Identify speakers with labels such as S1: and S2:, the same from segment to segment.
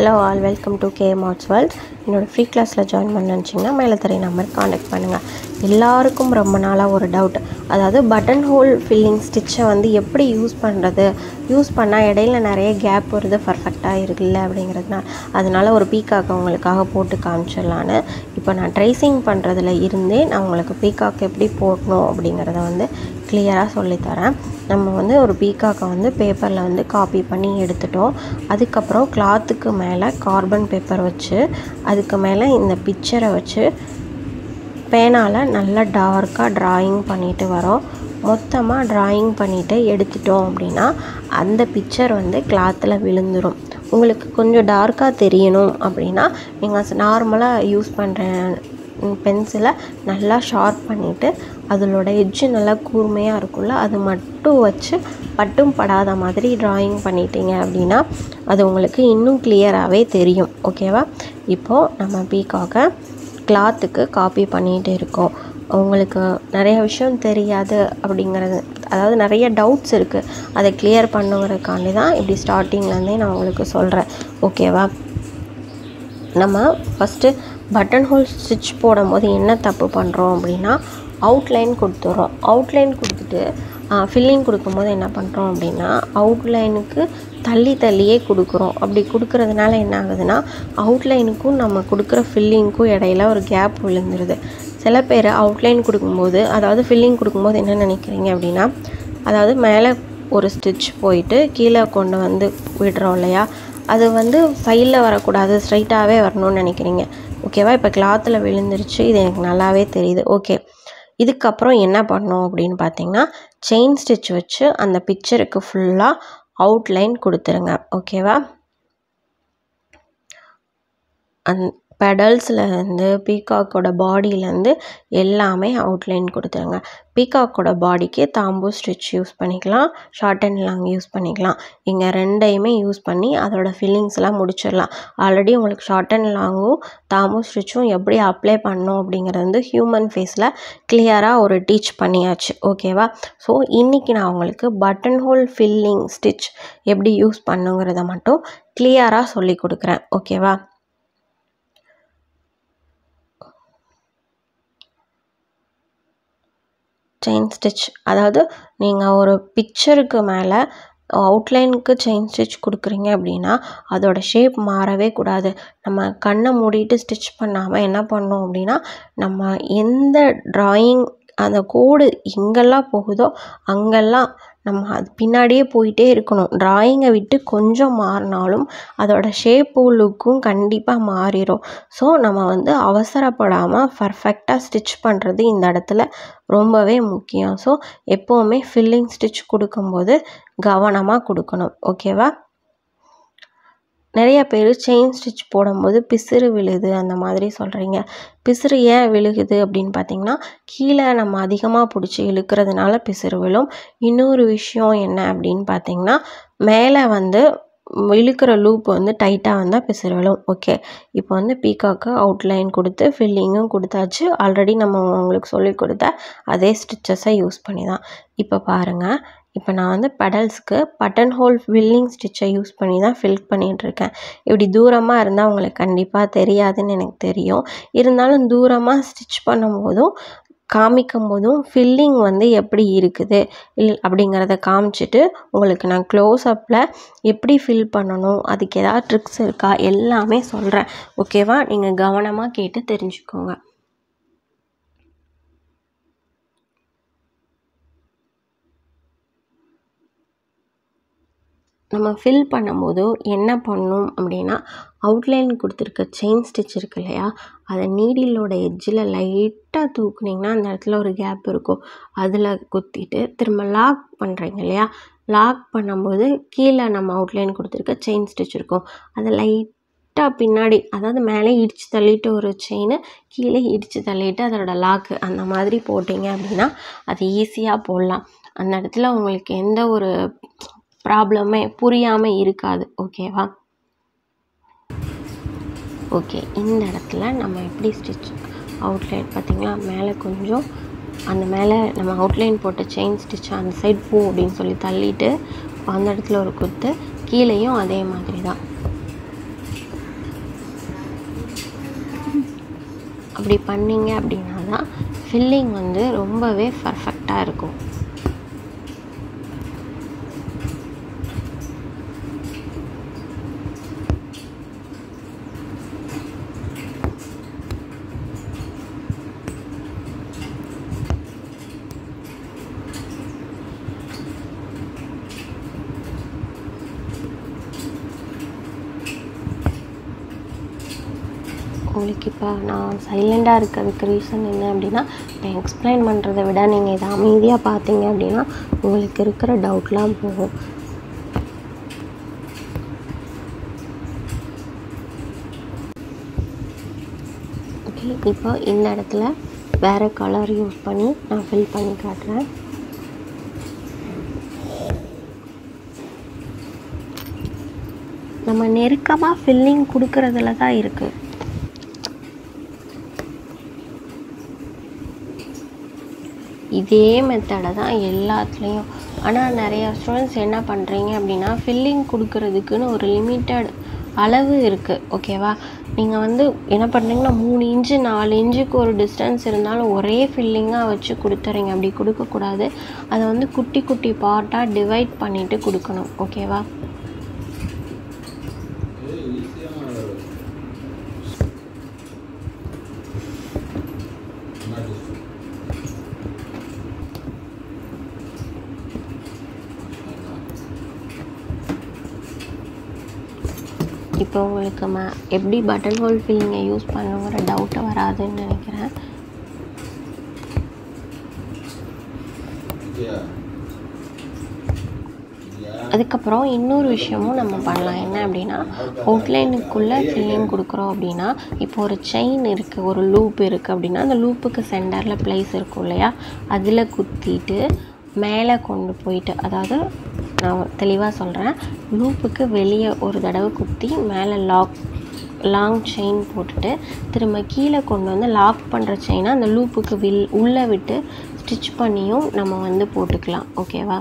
S1: hello all welcome to K Mart's World என்னோடய free கிளாஸில் join பண்ண நினச்சிங்கன்னா மேலே தெரிய நம்பருக்கு காண்டாக்ட் பண்ணுங்கள் எல்லாருக்கும் ரொம்ப நாளாக ஒரு டவுட் அதாவது பட்டன் ஹோல் ஃபில்லிங் ஸ்டிச்சை வந்து எப்படி யூஸ் பண்ணுறது யூஸ் பண்ணால் இடையில நிறைய கேப் வருது பர்ஃபெக்டாக இருக்குல்ல அப்படிங்கிறதுனால அதனால் ஒரு பீக்காக் உங்களுக்காக போட்டு காமிச்சிடலான்னு இப்போ நான் ட்ரேசிங் பண்ணுறதுல இருந்தே நான் உங்களுக்கு பீக்காக் எப்படி போடணும் அப்படிங்கிறத வந்து கிளியராக சொல்லித்தரேன் நம்ம வந்து ஒரு பீக்காக்கை வந்து பேப்பரில் வந்து காப்பி பண்ணி எடுத்துட்டோம் அதுக்கப்புறம் கிளாத்துக்கு மேலே கார்பன் பேப்பர் வச்சு அதுக்கு மேலே இந்த பிக்சரை வச்சு பேனால் நல்லா டார்க்காக ட்ராயிங் பண்ணிட்டு வரோம் மொத்தமாக ட்ராயிங் பண்ணிவிட்டு எடுத்துட்டோம் அப்படின்னா அந்த பிக்சர் வந்து கிளாத்தில் விழுந்துடும் உங்களுக்கு கொஞ்சம் டார்க்காக தெரியணும் அப்படின்னா நீங்கள் நார்மலாக யூஸ் பண்ணுற பென்சிலை நல்லா ஷார்ப் பண்ணிவிட்டு அதனோட எட்ஜு நல்லா கூர்மையாக இருக்கும்ல அது மட்டும் வச்சு பட்டும் படாத மாதிரி ட்ராயிங் பண்ணிட்டீங்க அப்படின்னா அது உங்களுக்கு இன்னும் கிளியராகவே தெரியும் ஓகேவா இப்போது நம்ம பீக்காக கிளாத்துக்கு காப்பி பண்ணிகிட்டு இருக்கோம் உங்களுக்கு நிறைய விஷயம் தெரியாது அப்படிங்கிறது அதாவது நிறைய டவுட்ஸ் இருக்குது அதை கிளியர் பண்ணுங்கிறதுக்காண்டி தான் இப்படி ஸ்டார்டிங்லேருந்தே நான் உங்களுக்கு சொல்கிறேன் ஓகேவா நம்ம ஃபஸ்ட்டு பட்டன் ஹோல் ஸ்டிச் போடும்போது என்ன தப்பு பண்ணுறோம் அப்படின்னா அவுட்லைன் கொடுத்துட்றோம் அவுட்லைன் கொடுத்துட்டு ஃபில்லிங் கொடுக்கும்போது என்ன பண்ணுறோம் அப்படின்னா அவுட்லைனுக்கு தள்ளி தள்ளியே கொடுக்குறோம் அப்படி கொடுக்கறதுனால என்ன ஆகுதுன்னா அவுட்லைனுக்கும் நம்ம கொடுக்குற ஃபில்லிங்க்கும் இடையில ஒரு கேப் விழுந்துருது சில பேர் அவுட்லைன் கொடுக்கும்போது அதாவது ஃபில்லிங் கொடுக்கும்போது என்ன நினைக்கிறீங்க அப்படின்னா அதாவது மேலே ஒரு ஸ்டிச் போயிட்டு கீழே கொண்டு வந்து விடுறோம் இல்லையா அது வந்து சைடில் வரக்கூடாது ஸ்ட்ரைட்டாகவே வரணும்னு நினைக்கிறீங்க ஓகேவா இப்போ கிளாத்தில் விழுந்துருச்சு இது எனக்கு நல்லாவே தெரியுது ஓகே இதுக்கப்புறம் என்ன பண்ணோம் அப்படின்னு பார்த்தீங்கன்னா செயின் ஸ்டிச் வச்சு அந்த பிக்சருக்கு ஃபுல்லாக அவுட்லைன் கொடுத்துருங்க ஓகேவா அந் பெடல்ஸ்லேருந்து பீகாக்கோட பாடியிலேருந்து எல்லாமே அவுட்லைன் கொடுத்துருங்க பீகாக்கோட பாடிக்கு தாம்பூ ஸ்டிச் யூஸ் பண்ணிக்கலாம் ஷார்ட் அண்ட் லாங் யூஸ் பண்ணிக்கலாம் இங்கே ரெண்டையுமே யூஸ் பண்ணி அதோட ஃபில்லிங்ஸ்லாம் முடிச்சிடலாம் ஆல்ரெடி உங்களுக்கு ஷார்ட் அண்ட் லாங்கும் தாம்பூ ஸ்டிச்சும் எப்படி அப்ளை பண்ணணும் அப்படிங்கிறது வந்து ஹியூமன் ஃபேஸில் கிளியராக ஒரு டீச் பண்ணியாச்சு ஓகேவா ஸோ இன்றைக்கி நான் உங்களுக்கு பட்டன் ஹோல் ஃபில்லிங் ஸ்டிச் எப்படி யூஸ் பண்ணுங்கிறத மட்டும் கிளியராக சொல்லி கொடுக்குறேன் ஓகேவா செயின் ஸ்டிச் அதாவது நீங்கள் ஒரு பிக்சருக்கு மேலே அவுட்லைனுக்கு செயின் ஸ்டிச் கொடுக்குறீங்க அப்படின்னா அதோட ஷேப் மாறவே கூடாது நம்ம கண்ணை மூடிட்டு ஸ்டிச் பண்ணாமல் என்ன பண்ணோம் அப்படின்னா நம்ம எந்த ட்ராயிங் அந்த கோடு எங்கெல்லாம் போகுதோ அங்கெல்லாம் நம்ம அது பின்னாடியே போயிட்டே இருக்கணும் ட்ராயிங்கை விட்டு கொஞ்சம் மாறினாலும் அதோட ஷேப்பும் லுக்கும் கண்டிப்பாக மாறிடும் ஸோ நம்ம வந்து அவசரப்படாமல் பர்ஃபெக்டாக ஸ்டிச் பண்ணுறது இந்த இடத்துல ரொம்பவே முக்கியம் ஸோ எப்போவுமே ஃபில்லிங் ஸ்டிச் கொடுக்கும்போது கவனமாக கொடுக்கணும் ஓகேவா நிறைய பேர் செயின் ஸ்டிச் போடும்போது பிசிறு விழுது அந்த மாதிரி சொல்கிறீங்க பிசிறு ஏன் விழுகுது அப்படின்னு பார்த்தீங்கன்னா கீழே நம்ம அதிகமாக பிடிச்சி இழுக்கிறதுனால பிசிறு விழும் இன்னொரு விஷயம் என்ன அப்படின்னு பார்த்தீங்கன்னா மேலே வந்து இழுக்கிற லூப் வந்து டைட்டாக வந்தால் பிசிறு விழும் ஓகே இப்போ வந்து பீக்காக்கு அவுட்லைன் கொடுத்து ஃபில்லிங்கும் கொடுத்தாச்சு ஆல்ரெடி நம்ம உங்களுக்கு சொல்லி கொடுத்த அதே ஸ்டிச்சஸை யூஸ் பண்ணி தான் இப்போ பாருங்கள் இப்போ நான் வந்து பெடல்ஸ்க்கு பட்டன் ஹோல் ஃபில்லிங் ஸ்டிச்சை யூஸ் பண்ணி தான் ஃபில் பண்ணிகிட்ருக்கேன் இப்படி தூரமாக இருந்தால் உங்களுக்கு கண்டிப்பாக தெரியாதுன்னு எனக்கு தெரியும் இருந்தாலும் தூரமாக ஸ்டிச் பண்ணும்போதும் காமிக்கும் போதும் ஃபில்லிங் வந்து எப்படி இருக்குது இல் அப்படிங்கிறத காமிச்சிட்டு உங்களுக்கு நான் க்ளோஸ்அப்பில் எப்படி ஃபில் பண்ணணும் அதுக்கு ஏதாவது ட்ரிக்ஸ் இருக்கா எல்லாமே சொல்கிறேன் ஓகேவா நீங்கள் கவனமாக கேட்டு தெரிஞ்சுக்கோங்க நம்ம ஃபில் பண்ணும்போது என்ன பண்ணணும் அப்படின்னா அவுட்லைன் கொடுத்துருக்க செயின் ஸ்டிச் இருக்கு இல்லையா அதை நீடிலோட எட்ஜில் லைட்டாக தூக்குனிங்கன்னா அந்த இடத்துல ஒரு கேப் இருக்கும் அதில் குத்திட்டு திரும்ப லாக் பண்ணுறீங்க இல்லையா லாக் பண்ணும்போது கீழே நம்ம அவுட்லைன் கொடுத்துருக்க செயின் ஸ்டிச் இருக்கும் அதை லைட்டாக பின்னாடி அதாவது மேலே இடித்து தள்ளிட்டு ஒரு செயின் கீழே இடித்து தள்ளிட்டு அதோட லாக்கு அந்த மாதிரி போட்டிங்க அப்படின்னா அது ஈஸியாக போடலாம் அந்த இடத்துல உங்களுக்கு எந்த ஒரு ப்ராப்ளமே புரியாமல் இருக்காது ஓகேவா ஓகே இந்த இடத்துல நம்ம எப்படி ஸ்டிச் அவுட்லைன் பார்த்திங்களா மேலே கொஞ்சம் அந்த மேலே நம்ம அவுட்லைன் போட்ட செயின் ஸ்டிச் அந்த சைட் பூ அப்படின்னு சொல்லி தள்ளிட்டு அந்த இடத்துல ஒரு குத்து கீழேயும் அதே மாதிரி தான் அப்படி பண்ணீங்க அப்படின்னா தான் ஃபில்லிங் வந்து ரொம்பவே பர்ஃபெக்டாக இருக்கும் உங்களுக்கு இப்போ நான் சைலண்டாக இருக்கிறதுக்கு ரீசன் என்ன அப்படின்னா நான் எக்ஸ்பிளைன் பண்ணுறதை விட நீங்கள் இதை அமைதியாக பார்த்தீங்க அப்படின்னா உங்களுக்கு இருக்கிற டவுட்லாம் போகும் ஓகே இப்போ இந்த இடத்துல வேறு கலர் யூஸ் பண்ணி நான் ஃபில் பண்ணி காட்டுறேன் நம்ம நெருக்கமாக ஃபில்லிங் கொடுக்கறதுல தான் இருக்குது இதே மெத்தடை தான் எல்லாத்துலேயும் ஆனால் நிறையா ஸ்டூடெண்ட்ஸ் என்ன பண்ணுறீங்க அப்படின்னா ஃபில்லிங் கொடுக்கறதுக்குன்னு ஒரு லிமிட்டட் அளவு இருக்குது ஓகேவா நீங்கள் வந்து என்ன பண்ணுறீங்கன்னா மூணு இன்ச்சு நாலு இன்ச்சுக்கு ஒரு டிஸ்டன்ஸ் இருந்தாலும் ஒரே ஃபில்லிங்காக வச்சு கொடுத்துறீங்க அப்படி கொடுக்கக்கூடாது அதை வந்து குட்டி குட்டி பார்ட்டாக டிவைட் பண்ணிவிட்டு கொடுக்கணும் ஓகேவா இப்போ உங்களுக்கு ம எப்படி பட்டன் ஹோல் ஃபில்லிங்கை யூஸ் பண்ணுங்கிற டவுட்டை வராதுன்னு நினைக்கிறேன் அதுக்கப்புறம் இன்னொரு விஷயமும் நம்ம பண்ணலாம் என்ன அப்படின்னா அவுட்லைனுக்குள்ளே ஃபில்லிங் கொடுக்குறோம் அப்படின்னா இப்போ ஒரு செயின் இருக்குது ஒரு லூப் இருக்குது அப்படின்னா அந்த லூப்புக்கு சென்டரில் ப்ளேஸ் இருக்கும் இல்லையா அதில் குத்திட்டு மேலே கொண்டு போயிட்டு அதாவது நான் தெளிவாக சொல்கிறேன் லூப்புக்கு வெளியே ஒரு தடவை குத்தி மேலே லாக் லாங் செயின் போட்டுட்டு திரும்ப கீழே கொண்டு வந்து லாக் பண்ணுற செயினை அந்த லூப்புக்கு வில் உள்ளே விட்டு ஸ்டிச் பண்ணியும் நம்ம வந்து போட்டுக்கலாம் ஓகேவா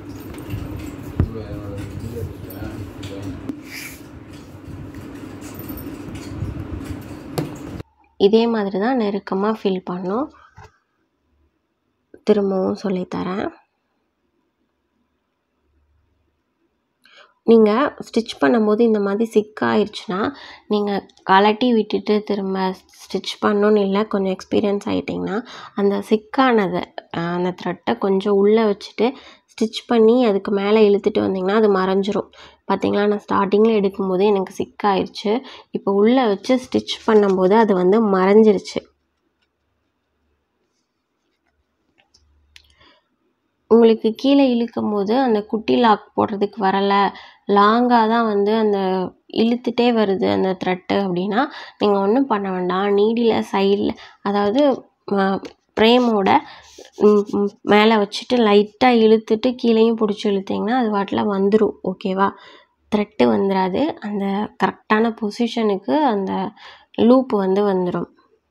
S1: இதே மாதிரி தான் நெருக்கமாக ஃபில் பண்ணோம் திரும்பவும் சொல்லித்தரேன் நீங்கள் ஸ்டிச் பண்ணும்போது இந்த மாதிரி சிக்காயிருச்சுன்னா நீங்கள் கலட்டி விட்டுட்டு திரும்ப ஸ்டிச் பண்ணணுன்னு இல்லை கொஞ்சம் எக்ஸ்பீரியன்ஸ் ஆகிட்டிங்கன்னா அந்த சிக்கானதை அந்த த்ரெட்டை கொஞ்சம் உள்ளே வச்சுட்டு ஸ்டிச் பண்ணி அதுக்கு மேலே இழுத்துட்டு வந்தீங்கன்னா அது மறைஞ்சிரும் பார்த்தீங்களா நான் ஸ்டார்டிங்கில் எடுக்கும்போது எனக்கு சிக்காயிருச்சு இப்போ உள்ளே வச்சு ஸ்டிச் பண்ணும்போது அது வந்து மறைஞ்சிருச்சு உங்களுக்கு கீழே இழுக்கும் போது அந்த குட்டி லாக் போடுறதுக்கு வரலை லாங்காக தான் வந்து அந்த இழுத்துட்டே வருது அந்த த்ரெட்டு அப்படின்னா நீங்கள் ஒன்றும் பண்ண வேண்டாம் நீடியில் சைடில் அதாவது ஃப்ரேமோட மேலே வச்சுட்டு லைட்டாக இழுத்துட்டு கீழேயும் பிடிச்சி இழுத்தீங்கன்னா அது வாட்டில் வந்துடும் ஓகேவா த்ரெட்டு வந்துடாது அந்த கரெக்டான பொசிஷனுக்கு அந்த லூப் வந்து வந்துடும்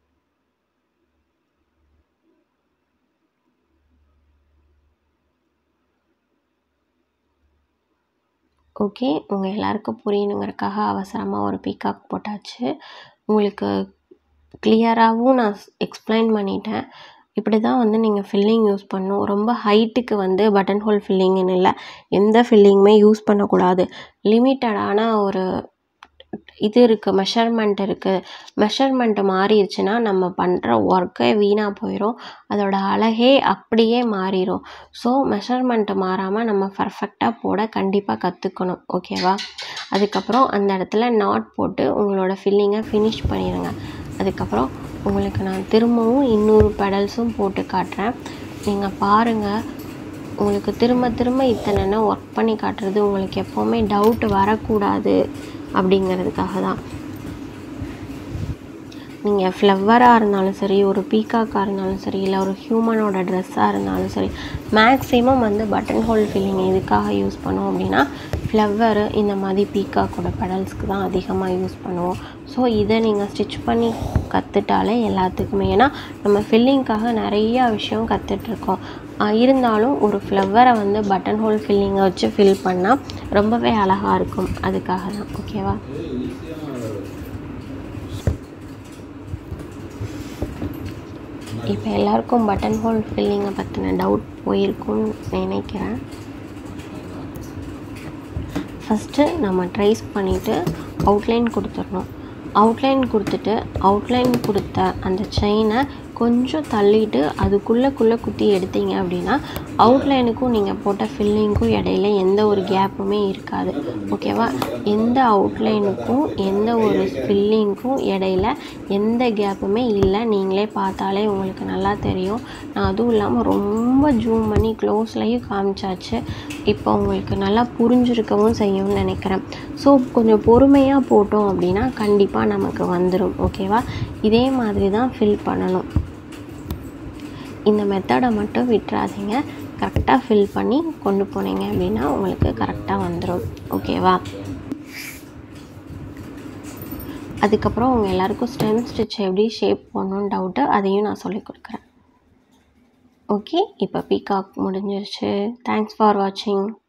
S1: ஓகே உங்கள் எல்லாருக்கும் புரியணுங்கிறதுக்காக அவசரமாக ஒரு பீகாக் போட்டாச்சு உங்களுக்கு கிளியராகவும் நான் எக்ஸ்பிளைன் பண்ணிட்டேன் இப்படி தான் வந்து நீங்கள் ஃபில்லிங் யூஸ் பண்ணணும் ரொம்ப ஹைட்டுக்கு வந்து பட்டன் ஹோல் ஃபில்லிங்னு இல்லை எந்த ஃபில்லிங்குமே யூஸ் பண்ணக்கூடாது லிமிட்டடான ஒரு இது இருக்குது மெஷர்மெண்ட் இருக்குது மெஷர்மெண்ட்டு மாறிடுச்சுன்னா நம்ம பண்ணுற ஒர்க்கே வீணாக போயிடும் அதோட அழகே அப்படியே மாறிடும் ஸோ மெஷர்மெண்ட்டு மாறாமல் நம்ம பர்ஃபெக்டாக போட கண்டிப்பாக கற்றுக்கணும் ஓகேவா அதுக்கப்புறம் அந்த இடத்துல நாட் போட்டு உங்களோட ஃபில்லிங்கை ஃபினிஷ் பண்ணிடுங்க அதுக்கப்புறம் உங்களுக்கு நான் திரும்பவும் இன்னொரு பெடல்ஸும் போட்டு காட்டுறேன் நீங்கள் பாருங்கள் உங்களுக்கு திரும்ப திரும்ப இத்தனைன்னா ஒர்க் பண்ணி காட்டுறது உங்களுக்கு எப்போவுமே டவுட் வரக்கூடாது அப்படிங்கிறதுக்காக தான் நீங்கள் ஃப்ளவராக இருந்தாலும் சரி ஒரு பீக்காக்காக இருந்தாலும் சரி இல்லை ஒரு ஹியூமனோட ட்ரெஸ்ஸாக இருந்தாலும் சரி மேக்ஸிமம் வந்து பட்டன் ஹோல் ஃபில்லிங் எதுக்காக யூஸ் பண்ணுவோம் அப்படின்னா ஃப்ளவரு இந்த மாதிரி பீக்காக்கோட பெடல்ஸ்க்கு தான் அதிகமாக யூஸ் பண்ணுவோம் ஸோ இதை நீங்கள் ஸ்டிச் பண்ணி கற்றுட்டாலே எல்லாத்துக்குமே ஏன்னா நம்ம ஃபில்லிங்க்காக நிறையா விஷயம் கற்றுட்ருக்கோம் இருந்தாலும் ஒரு ஃப்ளவரை வந்து பட்டன் ஹோல் ஃபில்லிங்கை வச்சு ஃபில் பண்ணால் ரொம்பவே அழகாக இருக்கும் அதுக்காக தான் ஓகேவா இப்போ எல்லாருக்கும் பட்டன் ஹோல் ஃபில்லிங்கை பற்றின டவுட் போயிருக்கும்னு நினைக்கிறேன் ஃபஸ்ட்டு நம்ம ட்ரேஸ் பண்ணிவிட்டு அவுட்லைன் கொடுத்துடணும் அவுட்லைன் கொடுத்துட்டு அவுட்லைன் கொடுத்த அந்த செயினை கொஞ்சம் தள்ளிட்டு அதுக்குள்ளேக்குள்ளே குத்தி எடுத்தீங்க அப்படின்னா அவுட்லைனுக்கும் நீங்கள் போட்ட ஃபில்லிங்க்கும் இடையில எந்த ஒரு கேப்புமே இருக்காது ஓகேவா எந்த அவுட்லைனுக்கும் எந்த ஒரு ஃபில்லிங்க்கும் இடையில எந்த கேப்புமே இல்லை நீங்களே பார்த்தாலே உங்களுக்கு நல்லா தெரியும் நான் அதுவும் இல்லாமல் ரொம்ப ஜூம் பண்ணி க்ளோஸ்லையும் காமிச்சாச்சு இப்போ உங்களுக்கு நல்லா புரிஞ்சிருக்கவும் செய்யும்னு நினைக்கிறேன் ஸோ கொஞ்சம் பொறுமையாக போட்டோம் அப்படின்னா கண்டிப்பாக நமக்கு வந்துடும் ஓகேவா இதே மாதிரி தான் ஃபில் பண்ணணும் இந்த மெத்தடை மட்டும் விட்டுறாதீங்க கரெக்டாக ஃபில் பண்ணி கொண்டு போனீங்க அப்படின்னா உங்களுக்கு கரெக்டாக வந்துடும் ஓகேவா அதுக்கப்புறம் உங்கள் எல்லாருக்கும் ஸ்டெம் ஸ்டிச் எப்படி ஷேப் பண்ணணும்னு டவுட்டு அதையும் நான் சொல்லி கொடுக்குறேன் ஓகே இப்போ பீகாக் முடிஞ்சிருச்சு தேங்க்ஸ் ஃபார் வாட்சிங்